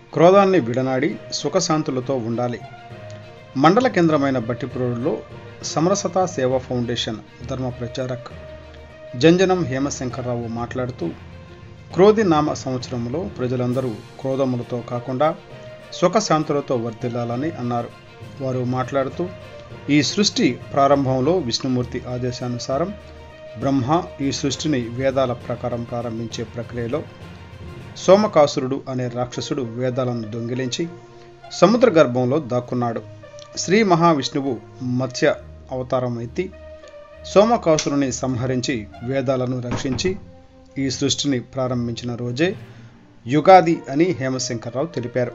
క్రోధాన్ని విడనాడి సుఖశాంతులతో ఉండాలి మండల కేంద్రమైన బట్టిప్రోడులో సమరసత సేవా ఫౌండేషన్ ధర్మ ప్రచారక్ జంజనం హేమశంకర్రావు మాట్లాడుతూ క్రోధి నామ సంవత్సరంలో ప్రజలందరూ క్రోధములతో కాకుండా సుఖశాంతులతో వర్ధిల్లాలని అన్నారు వారు మాట్లాడుతూ ఈ సృష్టి ప్రారంభంలో విష్ణుమూర్తి ఆదేశానుసారం బ్రహ్మ ఈ సృష్టిని వేదాల ప్రకారం ప్రారంభించే ప్రక్రియలో సోమకాసురుడు అనే రాక్షసుడు వేదాలను దొంగిలించి సముద్ర గర్భంలో దాక్కున్నాడు శ్రీ మహావిష్ణువు మత్స్య అవతారం ఎత్తి సోమకాసురుని సంహరించి వేదాలను రక్షించి ఈ సృష్టిని ప్రారంభించిన రోజే యుగాది అని హేమశంకర్రావు తెలిపారు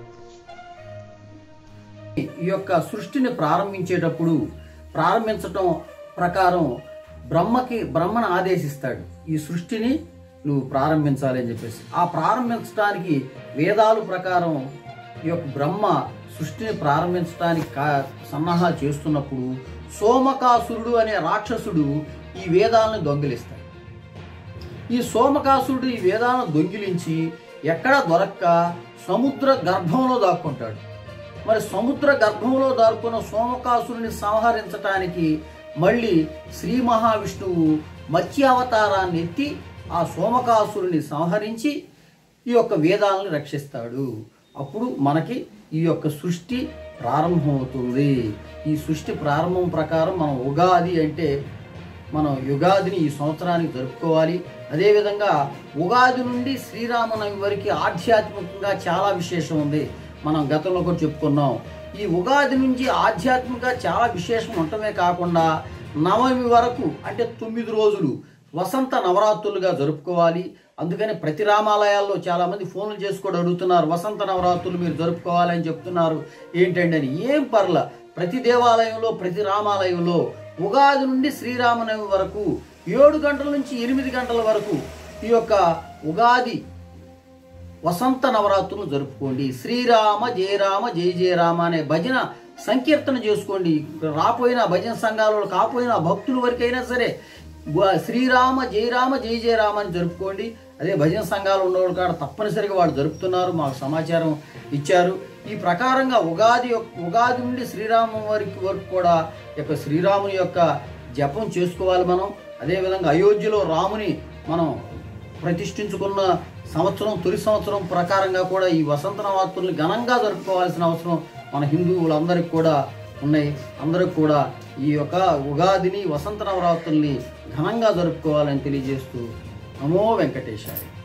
ఈ యొక్క సృష్టిని ప్రారంభించేటప్పుడు ప్రారంభించటం ప్రకారం బ్రహ్మకి బ్రహ్మను ఆదేశిస్తాడు ఈ సృష్టిని నువ్వు ప్రారంభించాలి అని చెప్పేసి ఆ ప్రారంభించడానికి వేదాలు ప్రకారం ఈ యొక్క బ్రహ్మ సృష్టిని ప్రారంభించడానికి కా సన్నాహాలు చేస్తున్నప్పుడు సోమకాసురుడు అనే రాక్షసుడు ఈ వేదాలను దొంగిలిస్తాడు ఈ సోమకాసురుడు ఈ వేదాలను దొంగిలించి ఎక్కడ దొరక్క సముద్ర గర్భంలో దాక్కుంటాడు మరి సముద్ర గర్భంలో దాక్కున్న సోమకాసురుని సంహరించటానికి మళ్ళీ శ్రీ మహావిష్ణువు మత్స్యావతారాన్ని ఎత్తి ఆ సోమకాసురుని సంహరించి ఈ యొక్క వేదాలను రక్షిస్తాడు అప్పుడు మనకి ఈ యొక్క సృష్టి ప్రారంభమవుతుంది ఈ సృష్టి ప్రారంభం ప్రకారం మనం ఉగాది అంటే మనం యుగాదిని ఈ సంవత్సరానికి జరుపుకోవాలి అదేవిధంగా ఉగాది నుండి శ్రీరామనవమి వరకు ఆధ్యాత్మికంగా చాలా విశేషం ఉంది మనం గతంలో కూడా చెప్పుకున్నాం ఈ ఉగాది నుంచి ఆధ్యాత్మికంగా చాలా విశేషం ఉండటమే కాకుండా నవమి వరకు అంటే తొమ్మిది రోజులు వసంత నవరాత్రులుగా జరుపుకోవాలి అందుకని ప్రతి రామాలయాల్లో చాలామంది ఫోన్లు చేసి కూడా అడుగుతున్నారు వసంత నవరాత్రులు మీరు జరుపుకోవాలని చెప్తున్నారు ఏంటండి అని ఏం పర్ల ప్రతి దేవాలయంలో ప్రతి రామాలయంలో ఉగాది నుండి శ్రీరామనవమి వరకు ఏడు గంటల నుంచి ఎనిమిది గంటల వరకు ఈ యొక్క ఉగాది వసంత నవరాత్రులు జరుపుకోండి శ్రీరామ జయరామ జయ జయరామ అనే భజన సంకీర్తన చేసుకోండి రాపోయిన భజన సంఘాలలో కాపోయిన భక్తుల వరకైనా సరే వ- శ్రీరామ జయరామ జయ జయరామ అని జరుపుకోండి అదే భజన సంఘాలు ఉన్నవాళ్ళు కాడ తప్పనిసరిగా వాళ్ళు జరుపుతున్నారు మాకు సమాచారం ఇచ్చారు ఈ ప్రకారంగా ఉగాది యొక్క- ఉగాది నుండి శ్రీరామ వరకు వరకు కూడా ఈ యొక్క శ్రీరాముని యొక్క జపం చేసుకోవాలి మనం అదేవిధంగా అయోధ్యలో రాముని మనం ప్రతిష్ఠించుకున్న సంవత్సరం తొలి సంవత్సరం ప్రకారంగా కూడా ఈ వసంత నవరాత్రుల్ని ఘనంగా జరుపుకోవాల్సిన అవసరం మన హిందువులందరికీ కూడా ఉన్నాయి అందరికి కూడా ఈ యొక్క ఉగాదిని వసంత నవరాత్రుల్ని ఘనంగా జరుపుకోవాలని తెలియజేస్తూ నమో వెంకటేశాయ